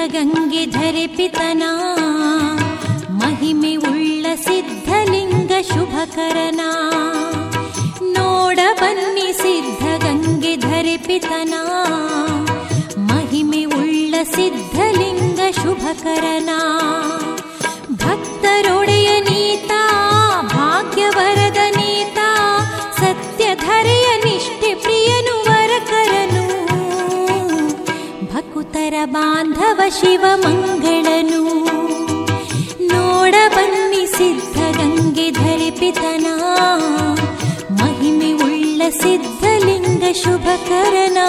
ಸಿದ್ಧಗಂಗೆಧರೆ ಪಿತನ ಮಹಿಮೆ ಉಳ್ಳ ಸಿದ್ಧಲಿಂಗ ಶುಭಕರನ ನೋಡ ಬನ್ನಿ ಸಿದ್ಧಗಂಗೆಧರೆ ಪಿತನ ಮಹಿಮೆ ಉಳ್ಳ ಸಿದ್ಧಲಿಂಗ ಶುಭಕರನ ಭಕ್ತರೊಡೆಯ ನೀತ ಭಾಗ್ಯವರದ ನೀತ ಸತ್ಯಧರೆಯ ನಿಷ್ಠೆ ಪ್ರಿಯನು ವರಕರನು ಭಕುತರ ಬಾಂಧವ ಶಿವ ಮಂಗಳನು ನೋಡ ಬನ್ನಿ ಸಿದ್ಧಗಂಗೆ ಧರಿಪಿತನ ಮಹಿಮೆ ಉಳ್ಳ ಸಿದ್ಧಲಿಂಗ ಶುಭಕರನ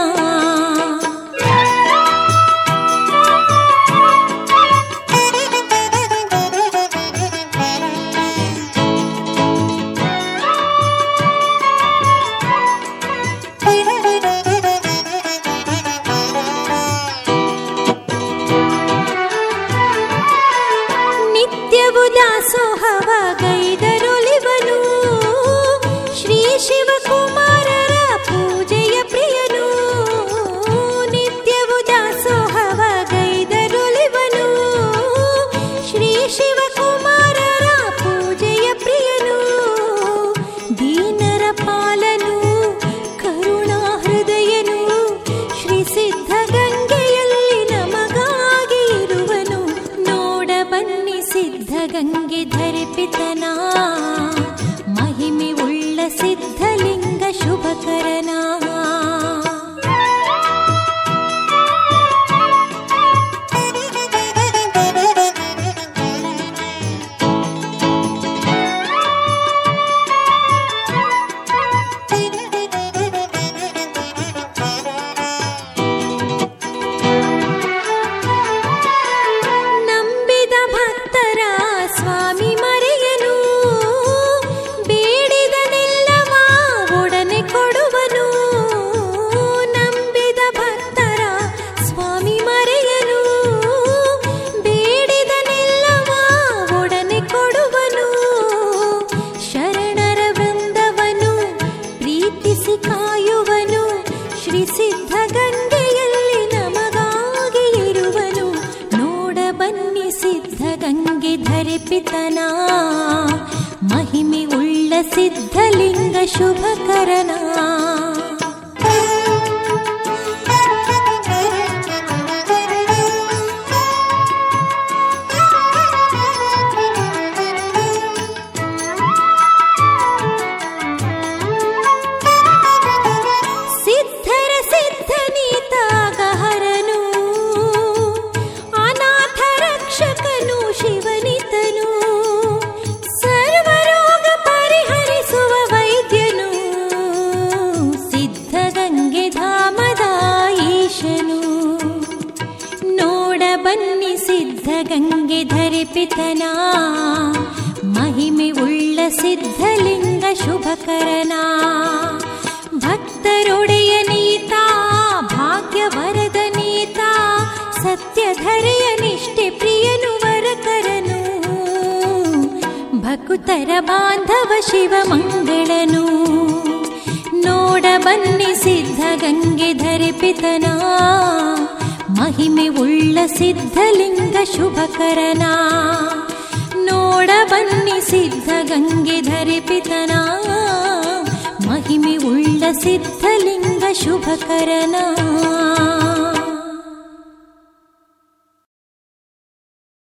ನಿತ್ಯವು ದಾಸೋಹವ ಗೈದರೊಲಿವನು ಶ್ರೀ ಶಿವಕುಮಾರರ ಪೂಜೆಯ ಪ್ರಿಯನು ನಿತ್ಯವು ದಾಸೋಹವ ಗೈದರೊಲಿವನು ಶ್ರೀ ಶಿವಕುಮಾರರ ಪೂಜೆಯ ಪ್ರಿಯನು ದೀನರ ಪಾಲನು ಕರುಣಾ ಹೃದಯನು ಶ್ರೀ ಸಿದ್ಧಗಂಗೆಯಲ್ಲಿ ನಮಗಾಗಿ ಇರುವನು ನೋಡ ಬನ್ನಿ ಸಿದ್ಧಗಂಗೆ ಧರಿಪಿತನ ಮಹಿಮೆ ಉಳ್ಳ ಸಿದ್ಧಲಿಂಗ ಶುಭಕರನ ನಂಬಿದ ಭಕ್ತರ ಸ್ವಾಮಿ ಮರೆಯನು ಬೇಡಿದನೆಲ್ಲವ ಒಡನೆ ಕೊಡುವನು ನಂಬಿದ ಭಕ್ತರ ಸ್ವಾಮಿ ಮರೆಯನು ಬೇಡಿದನೆಲ್ಲವ ಒಡನೆ ಕೊಡುವನು ಶರಣರ ವೃಂದವನು ಪ್ರೀತಿಸಿ ಕಾಯುವನು ಶ್ರೀ ಸಿದ್ಧಗಂಗೆಯಲ್ಲಿ ನಮಗಾಗಿ ಇರುವನು ನೋಡ ಬನ್ನಿ ಸಿದ್ಧಗಂಗೆ ಧರಿಪಿತನ ಮಹಿಮೆ ಉಳ್ಳ ಸಿದ್ಧಲಿಂಗ ಶುಭಕರನ ಸಿದ್ಧರ ಸಿದ್ಧನೀತಾಗಹರನು ಅನಾಥ ರಕ್ಷಕನು ಶಿವನಿತನು ಸರ್ವರೋಗ ಪರಿಹರಿಸುವ ವೈದ್ಯನು ಸಿದ್ಧಗಂಗೆ ಧಾಮದ ಈಶನು ನೋಡ ಬನ್ನಿ ಸಿದ್ಧಗಂಗೆ ಧರಿಪಿತನ ಮಹಿಮೆ ಉಳ್ಳ ಸಿದ್ಧಲಿಂಗ ಶುಭಕರನ ಭಕ್ತರೊಡೆಯ ನೀತ ಭಾಗ್ಯವರದ ನೀತ ಸತ್ಯಧರೆಯ ನಿಷ್ಠೆ ಪ್ರಿಯನು ವರಕರನು ಭಕುತರ ಬಾಂಧವ ಶಿವ ಮಂಗಳನು ನೋಡ ಬನ್ನಿ ಸಿದ್ಧಗಂಗೆ ಧರಿಪಿತನ ಮಹಿಮೆ ಉಳ್ಳ ಸಿದ್ಧಲಿಂಗ ಶುಭಕರನ ನೋಡ ಬನ್ನಿ ಸಿದ್ಧಗಂಗೆ ಧರಿಪಿತನ ಮಹಿಮೆ ಉಳ್ಳ ಸಿದ್ಧಲಿಂಗ ಶುಭಕರನ